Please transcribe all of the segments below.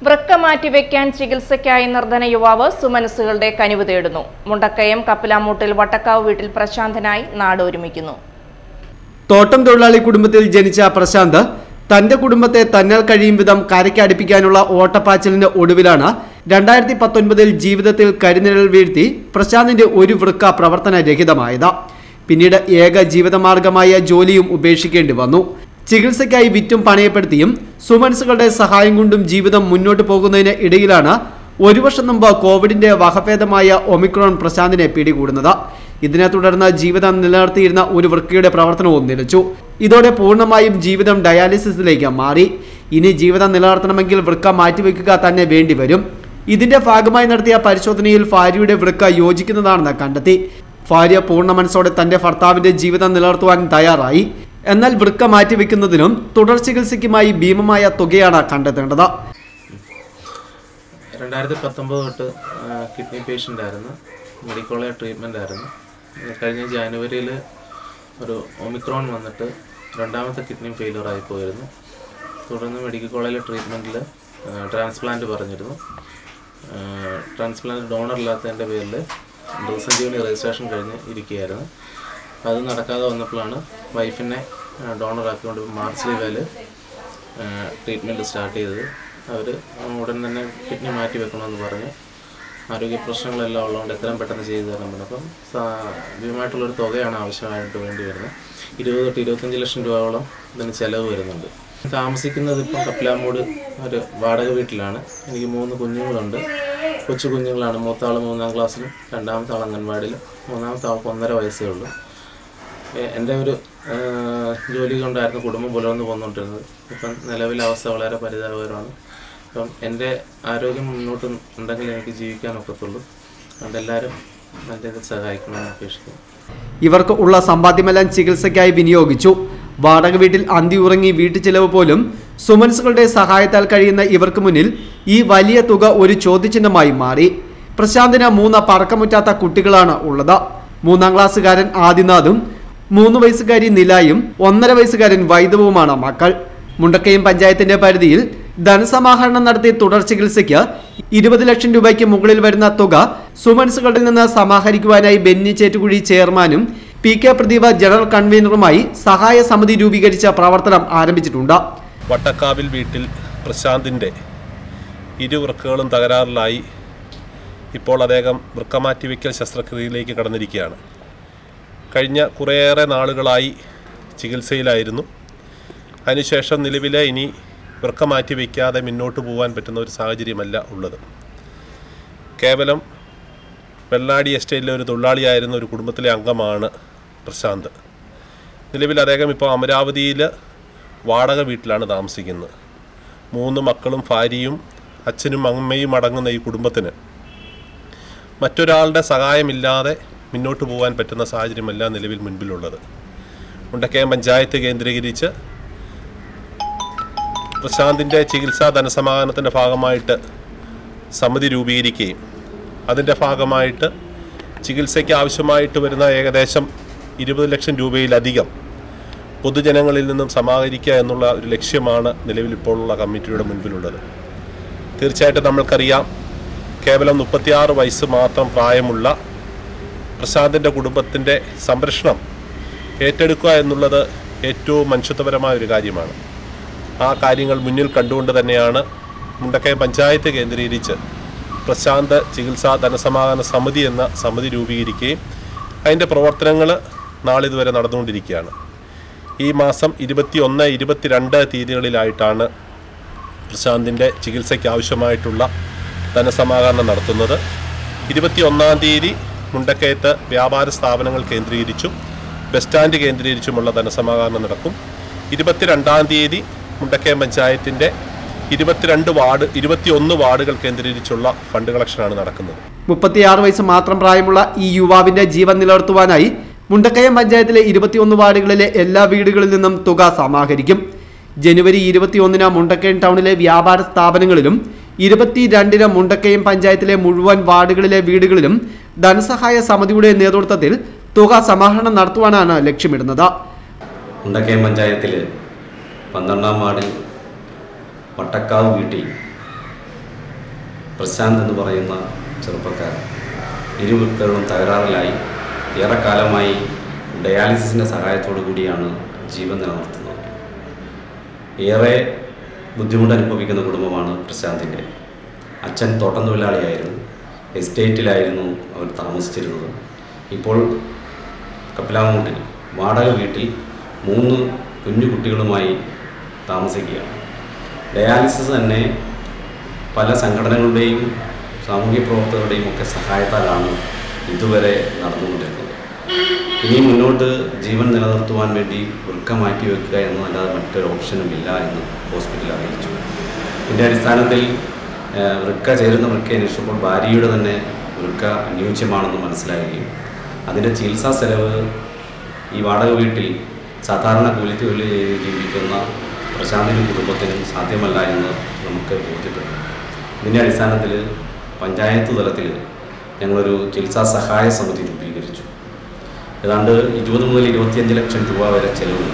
വൃക്ക മാറ്റിവെക്കാൻ ചികിത്സയ്ക്കായി നിർധന യുവാവ് സുമനസ്സുകളുടെ കനിവ് തേടുന്നു മുണ്ടക്കയം കപ്പിലാമൂട്ടിൽ വട്ടക്കാവ് വീട്ടിൽ പ്രശാന്തനായി നാട് ഒരുമിക്കുന്നു തോട്ടം തൊഴിലാളി കുടുംബത്തിൽ ജനിച്ച പ്രശാന്ത് തന്റെ കുടുംബത്തെ തന്നാൽ കഴിയും വിധം കരയ്ക്കടുപ്പിക്കാനുള്ള ഓട്ടപ്പാച്ചിലിന്റെ ഒടുവിലാണ് രണ്ടായിരത്തി പത്തൊൻപതിൽ ജീവിതത്തിൽ കരിനിഴൽ വീഴ്ത്തി പ്രശാന്തിന്റെ ഒരു വൃക്ക പ്രവർത്തനരഹിതമായത് പിന്നീട് ഏക ജീവിതമാർഗമായ ജോലിയും ഉപേക്ഷിക്കേണ്ടി വന്നു ചികിത്സയ്ക്കായി വിറ്റും പണയപ്പെടുത്തിയും സുമൻസുകളുടെ സഹായം കൊണ്ടും ജീവിതം മുന്നോട്ട് പോകുന്നതിന് ഇടയിലാണ് ഒരു വർഷം മുമ്പ് കോവിഡിന്റെ വകഭേദമായ ഒമിക്രോൺ പ്രശാന്തിനെ പിടികൂടുന്നത് ഇതിനെ തുടർന്ന് ജീവിതം നിലനിർത്തിയിരുന്ന ഒരു വൃക്കയുടെ പ്രവർത്തനവും നിലച്ചു ഇതോടെ പൂർണ്ണമായും ജീവിതം ഡയാലിസിസിലേക്ക് മാറി ഇനി ജീവിതം നിലനിർത്തണമെങ്കിൽ വൃക്ക മാറ്റിവെക്കുക തന്നെ വേണ്ടിവരും ഇതിന്റെ ഭാഗമായി നടത്തിയ പരിശോധനയിൽ ഭാര്യയുടെ വൃക്ക യോജിക്കുന്നതാണെന്ന് കണ്ടെത്തി ഭാര്യ പൂർണ്ണ മനസ്സോടെ തന്റെ ഭർത്താവിന്റെ ജീവിതം നിലനിർത്തുവാൻ തയ്യാറായി എന്നാൽ വൃക്ക മാറ്റിവെക്കുന്നതിനും തുടർ ചികിത്സയ്ക്കുമായി ഭീമമായ തുകയാണ് കണ്ടെത്തേണ്ടത് രണ്ടായിരത്തി പത്തൊമ്പത് തൊട്ട് കിഡ്നി പേഷ്യൻ്റ് ആയിരുന്നു മെഡിക്കൽ കോളേജ് ട്രീറ്റ്മെൻ്റ് ആയിരുന്നു കഴിഞ്ഞ ജാനുവരിയിൽ ഒരു ഒമിക്രോൺ വന്നിട്ട് രണ്ടാമത്തെ കിഡ്നി ഫെയിലിയർ ആയി പോയിരുന്നു തുടർന്ന് മെഡിക്കൽ കോളേജിലെ ട്രീറ്റ്മെൻറ്റിൽ ട്രാൻസ്പ്ലാന്റ് പറഞ്ഞിരുന്നു ട്രാൻസ്പ്ലാന്റ് ഡോണർ ഇല്ലാത്തതിൻ്റെ പേരിൽ ഡോസഞ്ജീവനി രജിസ്ട്രേഷൻ കഴിഞ്ഞ് ഇരിക്കുകയായിരുന്നു അത് നടക്കാതെ വന്നപ്പോഴാണ് വൈഫിനെ ഡോണർ ആക്കിക്കൊണ്ട് മാർച്ച് വേൽ ട്രീറ്റ്മെൻറ്റ് സ്റ്റാർട്ട് ചെയ്തത് അവർ ഉടൻ തന്നെ കിഡ്നി മാറ്റി വെക്കണമെന്ന് പറഞ്ഞ് ആരോഗ്യ പ്രശ്നങ്ങളെല്ലാം ഉള്ളതുകൊണ്ട് എത്രയും പെട്ടെന്ന് ചെയ്തു തരണം പറഞ്ഞു അപ്പം സാ- ഭീമമായിട്ടുള്ളൊരു തുകയാണ് ആവശ്യമായിട്ട് വേണ്ടി വരുന്നത് ഇരുപത് തൊട്ട് ഇരുപത്തഞ്ച് ലക്ഷം രൂപയോളം ഇതിന് ചിലവ് വരുന്നുണ്ട് താമസിക്കുന്നത് ഇപ്പം കപ്പിലാമൂട് ഒരു വാടക വീട്ടിലാണ് എനിക്ക് മൂന്ന് കുഞ്ഞുങ്ങളുണ്ട് കൊച്ചു കുഞ്ഞുങ്ങളാണ് മൂത്ത ആൾ മൂന്നാം ക്ലാസ്സിലും രണ്ടാമത്തെ ആൾ അംഗൻവാടിയിലും മൂന്നാമത്തെ ആൾക്ക് ഒന്നര വയസ്സേ ഉള്ളൂ എ- എൻ്റെ ഒരു ആ, ജോലി കൊണ്ടായിരുന്നു കുടുംബം പുലർന്നു പോന്നുകൊണ്ടിരുന്നത് ഇപ്പം നിലവിലെ അവസ്ഥ വളരെ പരിതാപകരമാണ് അപ്പം എൻ്റെ ആരോഗ്യം മുന്നോട്ട് ഉണ്ടെങ്കിൽ എനിക്ക് ജീവിക്കാൻ ഒക്കത്തുള്ളൂ അതുകൊണ്ട് എല്ലാവരും നല്ല രീതിയിൽ സഹായിക്കണമെന്ന് അപേക്ഷിക്കുന്നു ഇവർക്ക് ഉള്ള സമ്പാദ്യമെല്ലാം ചികിത്സയ്ക്കായി വിനിയോഗിച്ചു വാടക വീട്ടിൽ അന്തി ഉറങ്ങി വീട്ടുചെലവ് പോലും സുമൻസുകളുടെ സഹായത്താൽ കഴിയുന്ന ഇവർക്ക് മുന്നിൽ ഈ വലിയ തുക ഒരു ചോദ്യചിഹ്നമായി മാറി പ്രശാന്തിന് മൂന്ന് പറക്കമുറ്റാത്ത കുട്ടികളാണ് ഉള്ളത് മൂന്നാം ക്ലാസ്സുകാരൻ ആദിനാഥും മൂന്ന് വയസ്സുകാരി നിലായും ഒന്നര വയസ്സുകാരൻ വൈദവുമാണ് മക്കൾ മുണ്ടക്കയം പഞ്ചായത്തിന്റെ പരിധിയിൽ ധനസമാഹരണം നടത്തി തുടർ ചികിത്സയ്ക്ക് ഇരുപത് ലക്ഷം രൂപയ്ക്ക് മുകളിൽ വരുന്ന തുക സുമൻസുകളിൽ നിന്ന് സമാഹരിക്കുവാനായി ബെന്നി ചേറ്റുകുഴി ചെയർമാനും പി കെ പ്രദീപ് ജനറൽ കൺവീനറുമായി സഹായ സമിതി രൂപീകരിച്ച പ്രവർത്തനം ആരംഭിച്ചിട്ടുണ്ട് വട്ടക്കാവിൽ വീട്ടിൽ പ്രശാന്തിൻ്റെ ഇരു വൃക്കകളും തകരാറിലായി ഇപ്പോൾ അദ്ദേഹം വൃക്കമാറ്റിവെക്കൽ ശസ്ത്രക്രിയയിലേക്ക് കടന്നിരിക്കുകയാണ് കഴിഞ്ഞ കുറേയേറെ നാളുകളായി ചികിത്സയിലായിരുന്നു അതിനുശേഷം നിലവിലെ ഇനി വൃക്ക മാറ്റി വയ്ക്കാതെ മുന്നോട്ട് പോകാൻ പറ്റുന്ന ഒരു സാഹചര്യമല്ല ഉള്ളത് കേവലം വെള്ളാടി എസ്റ്റേറ്റിലെ ഒരു തൊഴിലാളിയായിരുന്ന ഒരു കുടുംബത്തിലെ അംഗമാണ് പ്രശാന്ത് നിലവിൽ അദ്ദേഹം ഇപ്പോൾ അമരാവതിയിൽ വാടക വീട്ടിലാണ് താമസിക്കുന്നത് മൂന്ന് മക്കളും ഭാര്യയും അച്ഛനും അമ്മയും അടങ്ങുന്ന ഈ കുടുംബത്തിന് മറ്റൊരാളുടെ സഹായമില്ലാതെ മുന്നോട്ട് പോകാൻ പറ്റുന്ന സാഹചര്യമല്ല നിലവിൽ മുൻപിലുള്ളത് മുണ്ടക്കയം പഞ്ചായത്ത് കേന്ദ്രീകരിച്ച് പ്രശാന്തിൻ്റെ ചികിത്സാ ധനസമാഹരണത്തിൻ്റെ ഭാഗമായിട്ട് സമിതി രൂപീകരിക്കുകയും അതിൻ്റെ ഭാഗമായിട്ട് ചികിത്സയ്ക്ക് ആവശ്യമായിട്ട് വരുന്ന ഏകദേശം ഇരുപത് ലക്ഷം രൂപയിലധികം പൊതുജനങ്ങളിൽ നിന്നും സമാഹരിക്കുക എന്നുള്ള ഒരു ലക്ഷ്യമാണ് നിലവിൽ ഇപ്പോഴുള്ള കമ്മിറ്റിയുടെ മുൻപിലുള്ളത് തീർച്ചയായിട്ടും നമ്മൾക്കറിയാം കേവലം മുപ്പത്തിയാറ് വയസ്സ് മാത്രം പ്രായമുള്ള പ്രശാന്തിൻ്റെ കുടുംബത്തിൻ്റെ സംരക്ഷണം ഏറ്റെടുക്കുക എന്നുള്ളത് ഏറ്റവും മനുഷ്യത്വപരമായ ഒരു കാര്യമാണ് ആ കാര്യങ്ങൾ മുന്നിൽ കണ്ടുകൊണ്ട് തന്നെയാണ് മുണ്ടക്കയം പഞ്ചായത്ത് കേന്ദ്രീകരിച്ച് പ്രശാന്ത് ചികിത്സാ ധനസമാഹരണ സമിതി എന്ന സമിതി രൂപീകരിക്കുകയും അതിൻ്റെ പ്രവർത്തനങ്ങൾ നാളിതുവരെ നടന്നുകൊണ്ടിരിക്കുകയാണ് ഈ മാസം ഇരുപത്തി ഒന്ന് ഇരുപത്തിരണ്ട് തീയതികളിലായിട്ടാണ് പ്രശാന്തിൻ്റെ ചികിത്സയ്ക്ക് ആവശ്യമായിട്ടുള്ള ധനസമാഹരണം നടത്തുന്നത് ഇരുപത്തി ഒന്നാം തീയതി മുണ്ടക്കയത്ത് വ്യാപാര സ്ഥാപനങ്ങൾ കേന്ദ്രീകരിച്ചും ബസ് സ്റ്റാൻഡ് കേന്ദ്രീകരിച്ചുമുള്ള ധനസമാഹരണം നടക്കും ഇരുപത്തിരണ്ടാം തീയതി മുണ്ടക്കയം പഞ്ചായത്തിൻ്റെ ഇരുപത്തിരണ്ട് വാർഡ് ഇരുപത്തിയൊന്ന് വാർഡുകൾ കേന്ദ്രീകരിച്ചുള്ള ഫണ്ട് കളക്ഷനാണ് നടക്കുന്നത് മുപ്പത്തിയാറ് വയസ്സ് മാത്രം പ്രായമുള്ള ഈ യുവാവിന്റെ ജീവൻ നിലനിർത്തുവാനായി മുണ്ടക്കയം പഞ്ചായത്തിലെ ഇരുപത്തിയൊന്ന് വാർഡുകളിലെ എല്ലാ വീടുകളിൽ നിന്നും തുക സമാഹരിക്കും ജനുവരി ഇരുപത്തിയൊന്നിന് മുണ്ടക്കയം ടൗണിലെ വ്യാപാര സ്ഥാപനങ്ങളിലും ഇരുപത്തിരണ്ടിന് മുണ്ടക്കയം പഞ്ചായത്തിലെ മുഴുവൻ വാർഡുകളിലെ വീടുകളിലും ധനസഹായ സമിതിയുടെ നേതൃത്വത്തിൽ തുക സമാഹരണം നടത്തുവാനാണ് ലക്ഷ്യമിടുന്നത് മുണ്ടക്കയം പഞ്ചായത്തിൽ പന്ത്രണ്ടാം വാർഡിൽ വട്ടക്കാവ് വീട്ടിൽ പ്രശാന്ത് എന്ന് പറയുന്ന ചെറുപ്പക്കാരൻ ഇരുവൃക്കളും തകരാറിലായി ഏറെക്കാലമായി ഡയാലിസിസിൻ്റെ സഹായത്തോടു കൂടിയാണ് ജീവൻ നിലനിർത്തുന്നത് ഏറെ ബുദ്ധിമുട്ട് അനുഭവിക്കുന്ന കുടുംബമാണ് പ്രശാന്തിൻ്റെ അച്ഛൻ തോട്ടം തൊഴിലാളിയായിരുന്നു എസ്റ്റേറ്റിലായിരുന്നു അവർ താമസിച്ചിരുന്നത് ഇപ്പോൾ കപ്പിലാമൂട്ടിൽ വാടക വീട്ടിൽ മൂന്ന് കുഞ്ഞു കുട്ടികളുമായി താമസിക്കുകയാണ് ഡയാലിസിസ് തന്നെ പല സംഘടനകളുടെയും സാമൂഹ്യ പ്രവർത്തകരുടെയും ഒക്കെ സഹായത്താലാണ് ഇതുവരെ നടന്നുകൊണ്ടിരുന്നത് ഇനി മുന്നോട്ട് ജീവൻ നിലനിർത്തുവാൻ വേണ്ടി വൃക്ക മാറ്റി വെക്കുക എന്നതല്ലാതെ മറ്റൊരു ഓപ്ഷനും ഇല്ല എന്ന് ഹോസ്പിറ്റൽ അറിയിച്ചു ഇതിൻ്റെ അടിസ്ഥാനത്തിൽ ഏഹ്, വൃക്ക ചേരുന്ന വൃക്ക അന്വേഷിച്ചപ്പോൾ ഭാര്യയുടെ തന്നെ വൃക്ക അനുയോജ്യമാണെന്ന് മനസ്സിലാകുകയും അതിൻ്റെ ചികിത്സാ ചെലവ് ഈ വാടക വീട്ടിൽ സാധാരണ കൂലിത്തൊഴിൽ ചെയ്ത് ജീവിക്കുന്ന പ്രശാന്തിനും കുടുംബത്തിനും സാധ്യമല്ല എന്ന് നമുക്ക് ബോധ്യപ്പെട്ടു ഇതിൻ്റെ അടിസ്ഥാനത്തിൽ പഞ്ചായത്ത് തലത്തിൽ ഞങ്ങളൊരു ചികിത്സാ സഹായ സമിതി രൂപീകരിച്ചു ഏതാണ്ട് ഇരുപത് മുതൽ ഇരുപത്തിയഞ്ച് ലക്ഷം രൂപ വരെ ചിലവുണ്ട്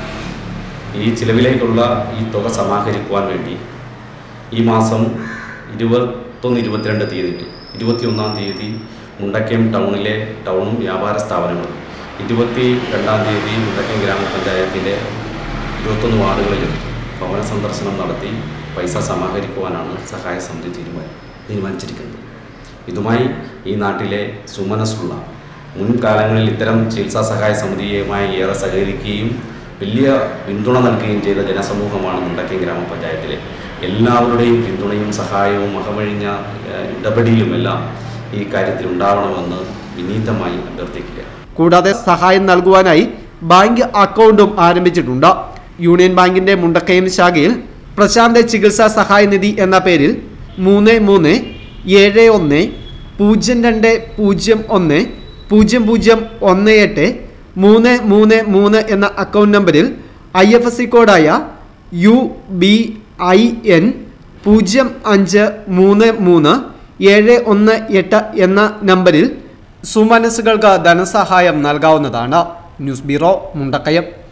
ഈ ചിലവിലേക്കുള്ള ഈ തുക സമാഹരിക്കുവാൻ വേണ്ടി ഈ മാസം ഇരുപത്തൊന്ന് ഇരുപത്തിരണ്ട് തീയതികൾ ഇരുപത്തിയൊന്നാം തീയതി മുണ്ടക്കയം ടൗണിലെ ടൗണും വ്യാപാര സ്ഥാപനങ്ങളും ഇരുപത്തി രണ്ടാം തീയതി മുണ്ടക്കയം ഗ്രാമപഞ്ചായത്തിലെ ഇരുപത്തൊന്ന് വാർഡുകളിലും ഭവന സന്ദർശനം നടത്തി പൈസ സമാഹരിക്കുവാനാണ് സഹായ സമിതി തീരുമാനം തീരുമാനിച്ചിരിക്കുന്നത് ഇതുമായി ഈ നാട്ടിലെ സുമനസ്സുള്ള മുൻകാലങ്ങളിൽ ഇത്തരം ചികിത്സാ സഹായ സമിതിയുമായി ഏറെ സഹകരിക്കുകയും വലിയ പിന്തുണ നൽകുകയും ചെയ്ത ജനസമൂഹമാണ് മുണ്ടക്കയം ഗ്രാമപഞ്ചായത്തിലെ എല്ലാവരുടെയും പിന്തുണയും സഹായവും അകമഴിഞ്ഞ ഏഹ്, ഇടപെടലുമെല്ലാം ഈ കാര്യത്തിൽ ഉണ്ടാവണമെന്ന് വിനീതമായി അഭ്യർത്ഥിക്കുക കൂടാതെ സഹായം നൽകുവാനായി ബാങ്ക് അക്കൗണ്ടും ആരംഭിച്ചിട്ടുണ്ട് യൂണിയൻ ബാങ്കിന്റെ മുണ്ടക്കയം ശാഖയിൽ പ്രശാന്ത് ചികിത്സാ സഹായ നിധി എന്ന പേരിൽ മൂന്ന് മൂന്ന് ഏഴ് ഒന്ന് പൂജ്യം രണ്ട് പൂജ്യം ഒന്ന് പൂജ്യം പൂജ്യം ഒന്ന് എട്ട് മൂന്ന് മൂന്ന് മൂന്ന് എന്ന അക്കൗണ്ട് നമ്പറിൽ ഐ എഫ് എസ് സി കോഡായ യു ബി ഐ എൻ പൂജ്യം അഞ്ച് മൂന്ന് മൂന്ന് ഏഴ് ഒന്ന് എട്ട് എന്ന നമ്പറിൽ സുമനസ്സുകൾക്ക് ധനസഹായം നൽകാവുന്നതാണ് ന്യൂസ് ബ്യൂറോ മുണ്ടക്കയം